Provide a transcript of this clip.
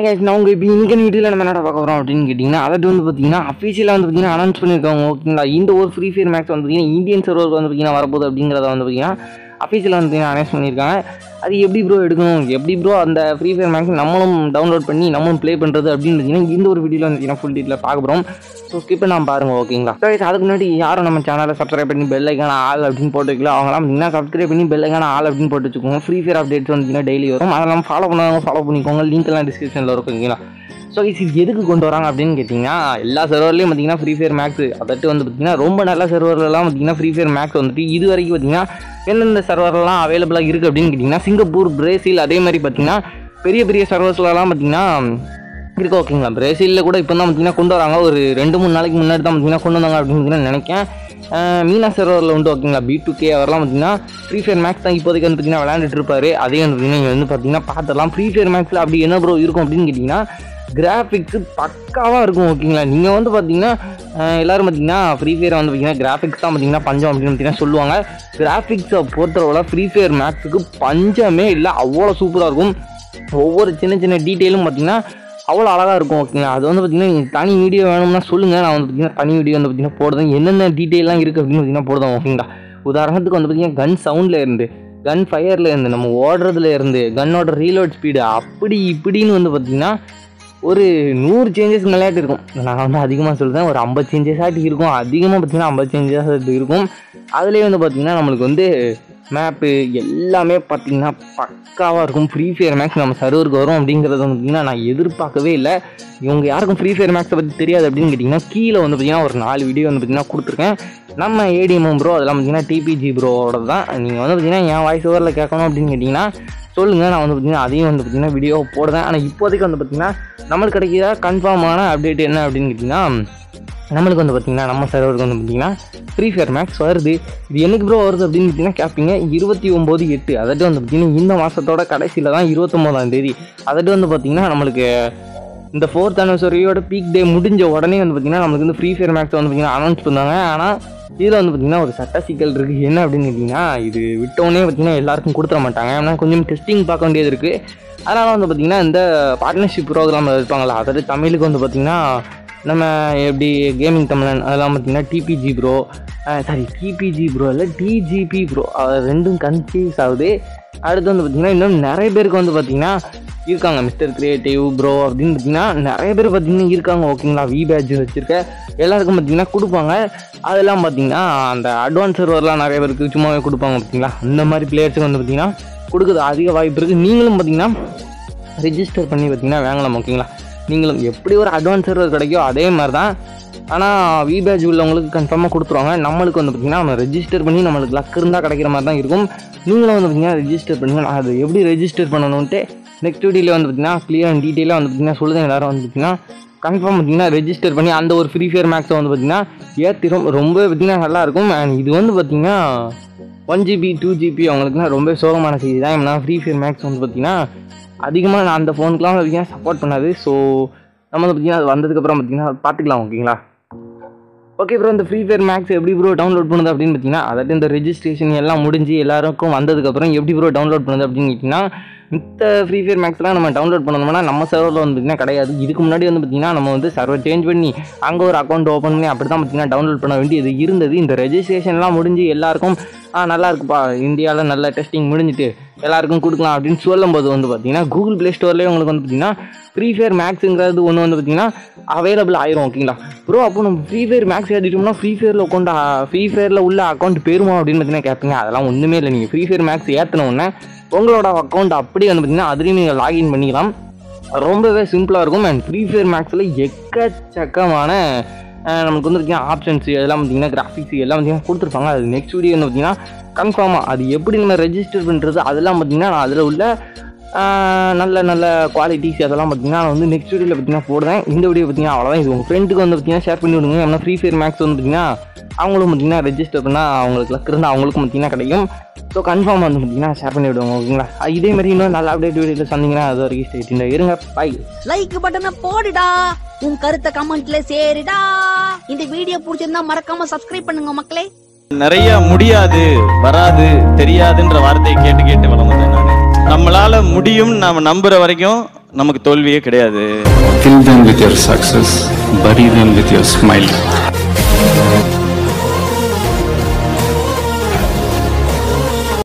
guys, நான் உங்கள் இப்போ இன்னைக்கு வீடியோவில் நம்ம என்ன பார்க்க போகிறோம் அப்படின்னு கேட்டிங்கன்னா அதாவது வந்து பார்த்தீங்கன்னா அஃபீஷியலாக வந்து பார்த்தீங்கன்னா அனௌன்ஸ் பண்ணியிருக்காங்க ஓகேங்களா இந்த ஒரு ஃப்ரீ ஃபயர் மேட்ச் வந்து பார்த்தீங்கன்னா இந்தியன் சர்வருக்கு வந்து பார்த்தீங்கன்னா வரப்போகுது அப்படிங்கிறத வந்து பார்த்தீங்கன்னா அஃபீஷியலாக வந்து பார்த்தீங்கன்னா அனௌன்ஸ் பண்ணியிருக்காங்க அது எப்படி ப்ரோ எடுக்கணும் எப்படி ப்ரோ அந்த ஃப்ரீ ஃபயர் மேட்ச் நம்மளும் டவுன்லோட் பண்ணி நம்மளும் ப்ளே பண்ணுறது அப்படின்னு பார்த்தீங்கன்னா இந்த ஒரு வீடியோவில் வந்து பார்த்தீங்கன்னா ஃபுல் டீட்டில் பார்க்க போகிறோம் ஸோ ஸ்கிப் நான் பாருங்கள் ஓகேங்களா ஸோ அதுக்கு முன்னாடி யாரும் நம்ம சேனலை சப்ஸ்கிரைப் பண்ணி பெல் ஐக்கான ஆள் அப்படின்னு போட்டு வைக்கலாம் அவங்களாம் பார்த்தீங்கன்னா சப்ஸ்கிரைப் பண்ணி பெல் ஐக்கான ஆள் அப்படின்னு போட்டு வச்சுக்கோங்க ஃப்ரீ ஃபயர் அப்டேட்ஸ் வந்து டெய்லி வரும் அதெல்லாம் ஃபாலோ பண்ணுவாங்க ஃபாலோ பண்ணிக்கோங்க லிங்க் எல்லாம் டிஸ்கிரிப்ஷனில் இருக்குங்களா ஸோ இது எதுக்கு கொண்டு வராங்க அப்படின்னு கேட்டிங்கன்னா எல்லா சர்வர்லையும் பார்த்தீங்கன்னா ஃப்ரீ ஃபயர் மேக்ஸ் அதட்டு வந்து பார்த்தீங்கன்னா ரொம்ப நல்ல சர்வர்லாம் பார்த்தீங்கன்னா ஃப்ரீ ஃபயர் மேக்ஸ் வந்துட்டு இது வரைக்கும் பார்த்தீங்கன்னா எந்தெந்த சர்வர்லாம் அவைலபிளாக இருக்குது அப்படின்னு கேட்டிங்கன்னா சிங்கப்பூர் பிரேசில் அதே மாதிரி பார்த்தீங்கன்னா பெரிய பெரிய சர்வர்ஸ்லலாம் பார்த்தீங்கன்னா இருக்கு ஓகேங்களா பிரேசிலில் கூட இப்போ தான் பார்த்தீங்கன்னா கொண்டு வராங்க ஒரு ரெண்டு மூணு நாளைக்கு முன்னாடி தான் பார்த்தீங்கன்னா கொண்டு வந்தாங்க அப்படின்னு பார்த்தீங்கன்னா நினைக்கிறேன் அஹ் மீனா சர்வரில் உண்டு ஓகேங்களா பி டூ கே அவர்லாம் பார்த்தீங்கன்னா ஃப்ரீ ஃபயர் மேக்ஸ் தான் இப்போதைக்கு வந்து பார்த்தீங்கன்னா விளையாண்டுட்டு இருப்பாரு அதே வந்து பார்த்தீங்கன்னா இங்க வந்து பார்த்தீங்கன்னா பார்த்துடலாம் ஃப்ரீ ஃபயர் மேக்ஸில் அப்படி என்ன ப்ரோ இருக்கும் அப்படின்னு கேட்டிங்கன்னா கிராஃபிக்ஸு பக்காவாக இருக்கும் ஓகேங்களா நீங்கள் வந்து பார்த்தீங்கன்னா அஹ் எல்லாரும் பார்த்தீங்கன்னா ஃப்ரீ ஃபயரை வந்து பார்த்தீங்கன்னா கிராஃபிக்ஸ் தான் பார்த்தீங்கன்னா பஞ்சம் அப்படின்னு பார்த்தீங்கன்னா சொல்லுவாங்க கிராஃபிக்ஸை பொறுத்தளவில் ஃப்ரீ ஃபயர் மேக்ஸுக்கு பஞ்சமே இல்லை அவ்வளோ சூப்பராக இருக்கும் ஒவ்வொரு சின்ன சின்ன டீட்டெயிலும் பார்த்தீங்கன்னா அவ்வளோ அழகாக இருக்கும் ஓகேங்களா அது வந்து பார்த்தீங்கன்னா நீங்கள் தனி வீடியோ வேணும்னா சொல்லுங்கள் நான் வந்து பார்த்தீங்கன்னா தனி வீடியோ வந்து பார்த்தீங்கன்னா போடுறேன் என்னென்ன டீட்டெயிலாம் இருக்குது அப்படின்னு பார்த்தீங்கன்னா போடுறோம் ஓகேங்களா உதாரணத்துக்கு வந்து பார்த்தீங்கன்னா கன் சவுண்டில் இருந்து கன் ஃபயரில் இருந்து நம்ம ஓடுறதுல இருந்து கன்னோட ரீலோட் ஸ்பீடு அப்படி இப்படின்னு வந்து பார்த்தீங்கன்னா ஒரு நூறு சேஞ்சஸ் விளையாட்டு இருக்கும் நான் வந்து அதிகமாக சொல்கிறேன் ஒரு ஐம்பது சேஞ்சஸ் ஆட்டி இருக்கும் அதிகமாக பார்த்தீங்கன்னா ஐம்பது சேஞ்சஸ் ஆட்டி இருக்கும் அதுலேயே வந்து பார்த்தீங்கன்னா நம்மளுக்கு வந்து மேப்பு எல்லாமே பார்த்தீங்கன்னா பக்காவாக இருக்கும் ஃப்ரீ ஃபயர் மேக்ஸ் நம்ம சர்வருக்கு வரும் அப்படிங்கிறத வந்து பார்த்தீங்கன்னா நான் எதிர்பார்க்கவே இல்லை இவங்க யாருக்கும் ஃப்ரீ ஃபயர் மேக்ஸை பற்றி தெரியாது அப்படின்னு கேட்டிங்கன்னா கீழே வந்து பார்த்தீங்கன்னா ஒரு நாலு வீடியோ வந்து பார்த்தீங்கன்னா கொடுத்துருக்கேன் நம்ம ஏடிஎம் ப்ரோ அதெல்லாம் பார்த்தீங்கன்னா டிபிஜி ப்ரோவோட தான் நீங்கள் வந்து பார்த்தீங்கன்னா என் வாய்ஸ் ஓவரில் கேட்கணும் அப்படின்னு கேட்டிங்கன்னா சொல்லுங்கள் நான் வந்து பார்த்தீங்கன்னா அதையும் வந்து பார்த்தீங்கன்னா வீடியோ போடுறேன் ஆனால் இப்போதைக்கு வந்து பார்த்தீங்கன்னா நம்மளுக்கு கிடைக்கிற கன்ஃபார்மான அப்டேட் என்ன அப்படின்னு கேட்டிங்கன்னா நம்மளுக்கு வந்து பார்த்தீங்கன்னா நம்ம சர்வருக்கு வந்து பார்த்தீங்கன்னா ஃப்ரீ ஃபயர் மேக்ஸ் வருது இது என்னைக்கு ப்ரோ வருது அப்படின்னு பார்த்தீங்கன்னா கேட்பீங்க இருபத்தி ஒம்பது எட்டு அதாட்டு வந்து பார்த்தீங்கன்னா இந்த மாதத்தோட கடைசியில் தான் இருபத்தொம்போதாம் தேதி அதாட்டு வந்து பார்த்தீங்கன்னா நம்மளுக்கு இந்த ஃபோர்த் அனிவர்சரியோட பீக் டே முடிஞ்ச உடனே வந்து பார்த்தீங்கன்னா நம்மளுக்கு வந்து ஃப்ரீ ஃபயர் மேக்ஸ் வந்து பார்த்தீங்கன்னா அனௌன்ஸ் பண்ணாங்க ஆனால் இதில் வந்து பார்த்தீங்கன்னா ஒரு சட்ட சிக்கல் இருக்குது என்ன அப்படின்னு கேட்டிங்கன்னா இது விட்டோடனே பார்த்தீங்கன்னா எல்லாருக்கும் கொடுத்துட மாட்டாங்க ஏன்னா கொஞ்சம் டெஸ்டிங் பார்க்க வேண்டியது இருக்குது அதனால் வந்து பார்த்தீங்கன்னா இந்த பார்ட்னர்ஷிப் ப்ரோக்ராம் இருப்பாங்களா அதாவது தமிழுக்கு வந்து பார்த்தீங்கன்னா நம்ம எப்படி கேமிங் தமிழன் அதெல்லாம் பார்த்தீங்கன்னா TBG bro sorry TBG bro இல்லை டிஜிபி ப்ரோ ரெண்டும் கன்ஃபியூஸ் ஆகுது அடுத்து வந்து பார்த்தீங்கன்னா இன்னும் நிறைய பேருக்கு வந்து பார்த்தீங்கன்னா இருக்காங்க மிஸ்டர் கிரியேட்டிவ் ப்ரோ அப்படின்னு பார்த்தீங்கன்னா நிறைய பேர் பார்த்தீங்கன்னா இருக்காங்க ஓகேங்களா வி பேட்ச் வச்சுருக்க எல்லாருக்கும் பார்த்தீங்கன்னா கொடுப்பாங்க அதெல்லாம் பார்த்தீங்கன்னா அந்த அட்வான்ஸ் சர்வர்லாம் நிறைய பேருக்கு சும்மாவே கொடுப்பாங்க பார்த்தீங்களா அந்த மாதிரி பிளேயர்ஸுக்கு வந்து பார்த்தீங்கன்னா கொடுக்குறது அதிக வாய்ப்பு இருக்குது நீங்களும் பார்த்தீங்கன்னா ரிஜிஸ்டர் பண்ணி பார்த்தீங்கன்னா வாங்கலாம் ஓகேங்களா நீங்களும் எப்படி ஒரு அட்வான்ஸ் சர்வர் கிடைக்கோ அதே மாதிரி தான் ஆனால் வி பேட்ச் உள்ளவங்களுக்கு கன்ஃபார்மாக கொடுத்துருவாங்க நம்மளுக்கு வந்து பார்த்திங்கன்னா நம்ம ரெஜிஸ்டர் பண்ணி நம்மளுக்கு லக் இருந்தால் கிடைக்கிற மாதிரி தான் இருக்கும் நீங்களும் வந்து பார்த்திங்கன்னா ரெஜிஸ்டர் பண்ணுங்க நான் அது எப்படி ரெஜிஸ்டர் பண்ணணுன்ட்டு நெக்ஸ்ட் வீடியோவில் வந்து பார்த்திங்கன்னா கிளியர் அண்ட் டீட்டெயிலாக வந்து பார்த்திங்கன்னா சொல்லுங்கள் எல்லாரும் வந்து பார்த்திங்கன்னா கன்ஃபார்ம் பார்த்திங்கன்னா ரெஜிஸ்டர் பண்ணி அந்த ஒரு ஃப்ரீ ஃபயர் மேக்ஸை வந்து பார்த்திங்கன்னா ஏற்றிரும் ரொம்ப பார்த்திங்கன்னா நல்லாயிருக்கும் அண்ட் இது வந்து பார்த்திங்கன்னா ஒன் ஜிபி டூ ஜிபி அவங்களுக்குலாம் ரொம்ப சோகமான செய்தி தான் ஏன்னா ஃப்ரீ ஃபயர் மேக்ஸ் வந்து பார்த்திங்கன்னா அதிகமாக நான் அந்த ஃபோனுக்குலாம் பார்த்திங்கன்னா சப்போர்ட் பண்ணாது ஸோ நம்ம வந்து பார்த்திங்கன்னா அது வந்ததுக்கப்புறம் பார்த்திங்கன்னா பார்த்துக்கலாம் ஓகேங்களா ஓகே ப்ரோ இந்த ஃப்ரீ ஃபயர் மேக்ஸ் எப்படி ப்ரோ டவுன்லோட் பண்ணுது அப்படின்னு பார்த்தீங்கன்னா அதாவது இந்த ரெஜிஸ்ட்ரேஷன் எல்லாம் முடிஞ்சு எல்லாருக்கும் வந்ததுக்கப்புறம் எப்படி ப்ரோ டவுன்லோட் பண்ணுது அப்படின்னு கேட்டிங்கன்னா மித்த ஃப்ரீ ஃபயர் மேக்ஸ்லாம் நம்ம டவுன்லோட் பண்ணணும்னா நம்ம சர்வரில் வந்து பார்த்திங்கன்னா கிடையாது இதுக்கு முன்னாடி வந்து பார்த்திங்கன்னா நம்ம வந்து சர்வர் சேஞ்ச் பண்ணி அங்கே ஒரு அக்கௌண்ட் ஓப்பன் பண்ணி அப்படி தான் பார்த்திங்கன்னா டவுன்லோட் பண்ண வேண்டியது இருந்தது இந்த ரெஜிஸ்ட்ரேஷன்லாம் முடிஞ்சு எல்லாருக்கும் ஆ நல்லா இருக்குப்பா இந்தியாவில் நல்ல டெஸ்டிங் முடிஞ்சுட்டு எல்லாருக்கும் கொடுக்கலாம் அப்படின்னு சொல்லும்போது வந்து பார்த்தீங்கன்னா கூகுள் ப்ளே ஸ்டோர்லேயே உங்களுக்கு வந்து பார்த்தீங்கன்னா ஃப்ரீ ஃபயர் மேக்ஸுங்கிறது ஒன்று வந்து பார்த்தீங்கன்னா அவைலபிள் ஆயிரும் ஓகேங்களா ப்ரோ அப்போ நம்ம ஃப்ரீ ஃபயர் மேக்ஸ் ஏற்றிட்டோம்னா ஃப்ரீ ஃபயரில் அக்கௌண்ட் ஃப்ரீ ஃபயரில் உள்ள அக்கௌண்ட் பேருமா அப்படின்னு பார்த்தீங்கன்னா கேட்பீங்க அதெல்லாம் ஒன்றுமே இல்லை நீங்கள் ஃப்ரீ ஃபயர் மேக்ஸ் ஏற்றின உடனே உங்களோட அக்கௌண்ட் அப்படியே வந்து பார்த்தீங்கன்னா அதுலேயும் நீங்கள் லாகின் பண்ணிக்கலாம் ரொம்பவே சிம்பிளாக இருக்கும் அண்ட் ஃப்ரீ ஃபயர் மேக்ஸில் எக்கச்சக்கமான அஹ் நமக்கு வந்து பார்த்தீங்கன்னா ஆப்ஷன்ஸ் எல்லாம் பார்த்தீங்கன்னா கிராஃபிக்ஸ் எல்லாம் பார்த்தீங்கன்னா கொடுத்துருப்பாங்க அது நெக்ஸ்ட் வீடியோ வந்து பார்த்தீங்கன்னா கன்ஃபார்மாக அது எப்படி நம்ம ரெஜிஸ்டர் பண்ணுறது அதெல்லாம் பார்த்தீங்கன்னா நான் அதில் உள்ள அஹ் நல்ல நல்ல குவாலிட்டிஸ் அதெல்லாம் பார்த்தீங்கன்னா நான் வந்து நெக்ஸ்ட் வீடியோவில் பார்த்தீங்கன்னா போடுறேன் இந்த வீடியோ பார்த்தீங்கன்னா அவ்வளோதான் இது உங்கள் ஃப்ரெண்டுக்கு வந்து பார்த்தீங்கன்னா ஷேர் பண்ணி விடுங்க ஏன்னா ஃப்ரீ ஃபயர் மேக்ஸ் வந்து பார்த்தீங்கன்னா அவங்களும் பார்த்தீங்கன்னா ரெஜிஸ்டர் பண்ணால் அவங்களுக்கு லக் இருந்தால் அவங்களுக்கும் பார்த்தீங்கன்னா கிடைக்கும் ஸோ கன்ஃபார்ம் வந்து பார்த்தீங்கன்னா ஷேர் பண்ணி விடுவாங்க ஓகேங்களா அஹ் இதே மாதிரி இன்னும் நல்ல அப்டேட் வீடியோவில் சொன்னீங்கன்னா அது வரைக்கும் ஸ்டேட் இருங்க பை லைக் பட்டனை போடுடா உன் கருத்தை கமெண்ட்ல சேருடா இந்த வீடியோ பிடிச்சிருந்தா மறக்காம சப்ஸ்கிரைப் பண்ணுங்க மக்களே நிறைய முடியாது வராது தெரியாதுன்ற வார்த்தையை கேட்டு கேட்டு வளர்ந்தேன் நான் நம்மளால முடியும் நாம நம்புற வரைக்கும் நமக்கு தோல்வியே கிடையாது Kill them with your success, bury them with your smile.